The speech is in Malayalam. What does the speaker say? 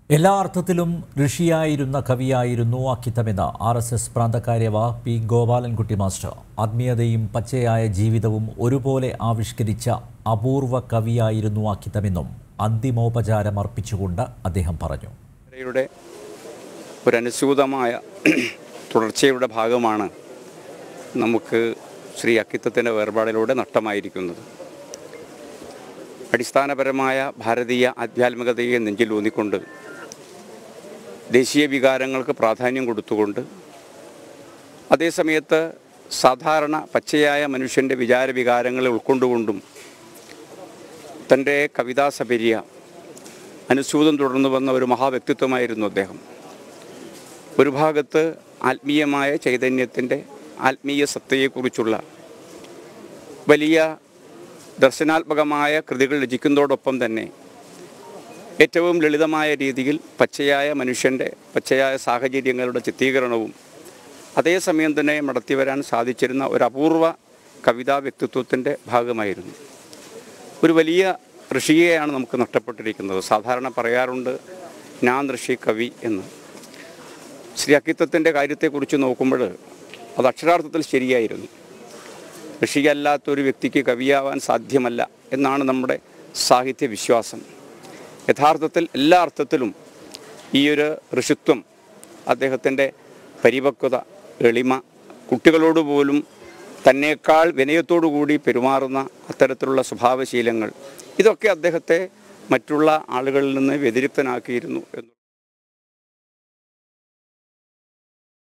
എല്ലാ അർത്ഥത്തിലും ഋഷിയായിരുന്ന കവിയായിരുന്നു അക്കിത്തമെന്ന് ആർ എസ് എസ് പ്രാന്തകാര്യവ പി ഗോപാലൻകുട്ടി മാസ്റ്റർ ആത്മീയതയും പച്ചയായ ജീവിതവും ഒരുപോലെ ആവിഷ്കരിച്ച അപൂർവ കവിയായിരുന്നു അക്കിത്തമെന്നും അന്തിമോപചാരം അർപ്പിച്ചുകൊണ്ട് അദ്ദേഹം പറഞ്ഞു യുടെ ഒരനുസൂതമായ തുടർച്ചയുടെ ഭാഗമാണ് നമുക്ക് ശ്രീ അക്കിത്തത്തിൻ്റെ വേർപാടിലൂടെ നഷ്ടമായിരിക്കുന്നത് അടിസ്ഥാനപരമായ ഭാരതീയ ആധ്യാത്മികതയെ നെഞ്ചിലൂന്നിക്കൊണ്ട് ദേശീയ വികാരങ്ങൾക്ക് പ്രാധാന്യം കൊടുത്തുകൊണ്ട് അതേസമയത്ത് സാധാരണ പച്ചയായ മനുഷ്യൻ്റെ വിചാര വികാരങ്ങളെ ഉൾക്കൊണ്ടുകൊണ്ടും തൻ്റെ കവിതാസപര്യ അനുസൂതം തുടർന്നു വന്ന ഒരു മഹാവ്യക്തിത്വമായിരുന്നു അദ്ദേഹം ഒരു ഭാഗത്ത് ആത്മീയമായ ചൈതന്യത്തിൻ്റെ ആത്മീയ സത്തയെക്കുറിച്ചുള്ള വലിയ ദർശനാത്മകമായ കൃതികൾ രചിക്കുന്നതോടൊപ്പം തന്നെ ഏറ്റവും ലളിതമായ രീതിയിൽ പച്ചയായ മനുഷ്യൻ്റെ പച്ചയായ സാഹചര്യങ്ങളുടെ ചിത്രീകരണവും അതേസമയം തന്നെ നടത്തിവരാൻ സാധിച്ചിരുന്ന ഒരു അപൂർവ കവിതാ വ്യക്തിത്വത്തിൻ്റെ ഭാഗമായിരുന്നു ഒരു വലിയ ഋഷിയെയാണ് നമുക്ക് നഷ്ടപ്പെട്ടിരിക്കുന്നത് സാധാരണ പറയാറുണ്ട് ഞാൻ ഋഷി കവി എന്ന് ശ്രീ അക്കിത്തത്തിൻ്റെ കാര്യത്തെക്കുറിച്ച് നോക്കുമ്പോൾ അത് അക്ഷരാർത്ഥത്തിൽ ശരിയായിരുന്നു ഋഷിയല്ലാത്തൊരു വ്യക്തിക്ക് കവിയാവാൻ സാധ്യമല്ല എന്നാണ് നമ്മുടെ സാഹിത്യ വിശ്വാസം യഥാർത്ഥത്തിൽ എല്ലാ അർത്ഥത്തിലും ഈ ഒരു ഋഷിത്വം അദ്ദേഹത്തിൻ്റെ പരിപക്വത എളിമ കുട്ടികളോട് പോലും തന്നേക്കാൾ വിനയത്തോടു കൂടി പെരുമാറുന്ന അത്തരത്തിലുള്ള സ്വഭാവശീലങ്ങൾ ഇതൊക്കെ അദ്ദേഹത്തെ മറ്റുള്ള ആളുകളിൽ നിന്ന് വ്യതിരിക്തനാക്കിയിരുന്നു എന്ന്